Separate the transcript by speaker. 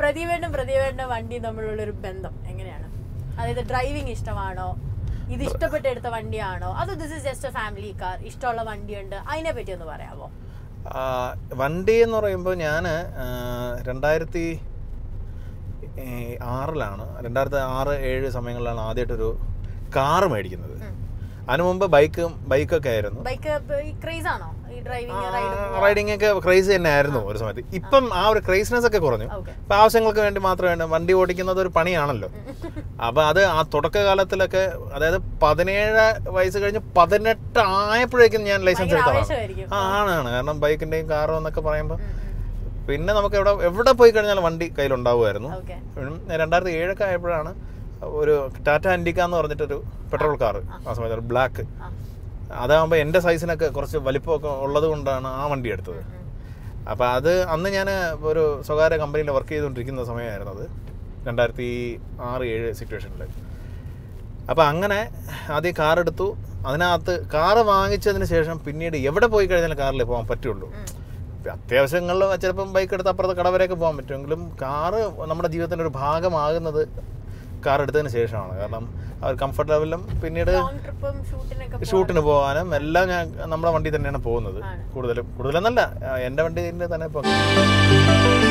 Speaker 1: പ്രതിവേണ്ടും പ്രതിവേണ്ട വണ്ടി തമ്മിലുള്ള ഒരു ബന്ധം എങ്ങനെയാണ് അതായത് ഡ്രൈവിംഗ് ഇഷ്ടമാണോ ഇത് ഇഷ്ടപ്പെട്ട് എടുത്ത വണ്ടിയാണോ അതോ this is just a family car ഇഷ്ടമുള്ള വണ്ടിയുണ്ട് അതിനെ പറ്റി ഒന്ന് പറയാമോ
Speaker 2: ആ, വണ്ടി എന്ന് പറയുമ്പോൾ ഞാൻ രണ്ടായിരത്തി ഏ, ആറിലാണ് രണ്ടായിരത്തി ആറ് ഏഴ് സമയങ്ങളിലാണ് ആദ്യമായിട്ടൊരു കാറ് മേടിക്കുന്നത് അതിനു മുമ്പ് ബൈക്കും ബൈക്കൊക്കെ ആയിരുന്നു
Speaker 1: ബൈക്ക് ക്രേസ് ആണോ ഈ ഡ്രൈവിംഗ് റൈഡ്
Speaker 2: റൈഡിംഗ് ഒക്കെ ക്രൈസ് തന്നെ ആയിരുന്നു ഒരു സമയത്ത് ഇപ്പം ആ ഒരു ക്രൈസ്നെസ് ഒക്കെ കുറഞ്ഞു
Speaker 1: ഓക്കെ
Speaker 2: ഇപ്പം ആവശ്യങ്ങൾക്ക് വേണ്ടി മാത്രം വേണ്ട വണ്ടി ഓടിക്കുന്നത് ഒരു പണിയാണല്ലോ അപ്പം അത് ആ തുടക്കകാലത്തിലൊക്കെ അതായത് പതിനേഴ് വയസ്സ് കഴിഞ്ഞ് പതിനെട്ട് ആയപ്പോഴേക്കും ഞാൻ ലൈസൻസ്
Speaker 1: ഭയങ്കര
Speaker 2: എടുത്തതാണ്
Speaker 1: ആവേശമായിരിക്കും
Speaker 2: ആ, ആണ് ആണ് കാരണം ബൈക്കിന്റെയും കാറും എന്നൊക്കെ പറയുമ്പോൾ പിന്നെ നമുക്ക് എവിടെ എവിടെ പോയി കഴിഞ്ഞാലും വണ്ടി കയ്യിലുണ്ടാവുമായിരുന്നു
Speaker 1: ഓക്കെ
Speaker 2: ഉം, രണ്ടായിരത്തി ഏഴൊക്കെ ആയപ്പോഴാണ് ഒരു ടാറ്റ അൻഡിക്ക എന്ന് പറഞ്ഞിട്ടൊരു പെട്രോൾ കാർ ആ സമയത്ത് ബ്ലാക്ക്
Speaker 1: ആ.
Speaker 2: അതാകുമ്പോൾ എൻ്റെ സൈസിനൊക്കെ കുറച്ച് വലിപ്പമൊക്കെ ഉള്ളത് കൊണ്ടാണ് ആ വണ്ടി എടുത്തത് അപ്പോൾ അത് അന്ന് ഞാൻ ഒരു സ്വകാര്യ കമ്പനിയിൽ വർക്ക് ചെയ്തുകൊണ്ടിരിക്കുന്ന സമയമായിരുന്നു അത് രണ്ടായിരത്തി ആറ് ഏഴ് സിറ്റുവേഷനിൽ അപ്പോൾ അങ്ങനെ ആദ്യം കാർ എടുത്തു അതിനകത്ത് കാറ് വാങ്ങിച്ചതിന് ശേഷം പിന്നീട് എവിടെ പോയി കഴിഞ്ഞാലും കാറിൽ പോകാൻ പറ്റുള്ളൂ അത്യാവശ്യങ്ങളിൽ ചിലപ്പം ബൈക്ക് എടുത്ത് അപ്പുറത്ത് കട വരെയൊക്കെ പോകാൻ പറ്റുമെങ്കിലും കാറ് നമ്മുടെ ജീവിതത്തിൻ്റെ ഒരു ഭാഗമാകുന്നത് കാർ എടുത്തതിന് ശേഷമാണ് കാരണം ആ ഒരു കംഫർട്ട് ലെവലും പിന്നീട്
Speaker 1: ലോങ് ട്രിപ്പും ഷൂട്ടിനൊക്കെ
Speaker 2: ഷൂട്ടിന് പോകാനും എല്ലാം ഞാൻ നമ്മുടെ വണ്ടി തന്നെയാണ് പോകുന്നത്
Speaker 1: ആണ്.
Speaker 2: കൂടുതലും കൂടുതലെന്നല്ല ആ, എൻ്റെ വണ്ടിയിൽ തന്നെ ഇപ്പോൾ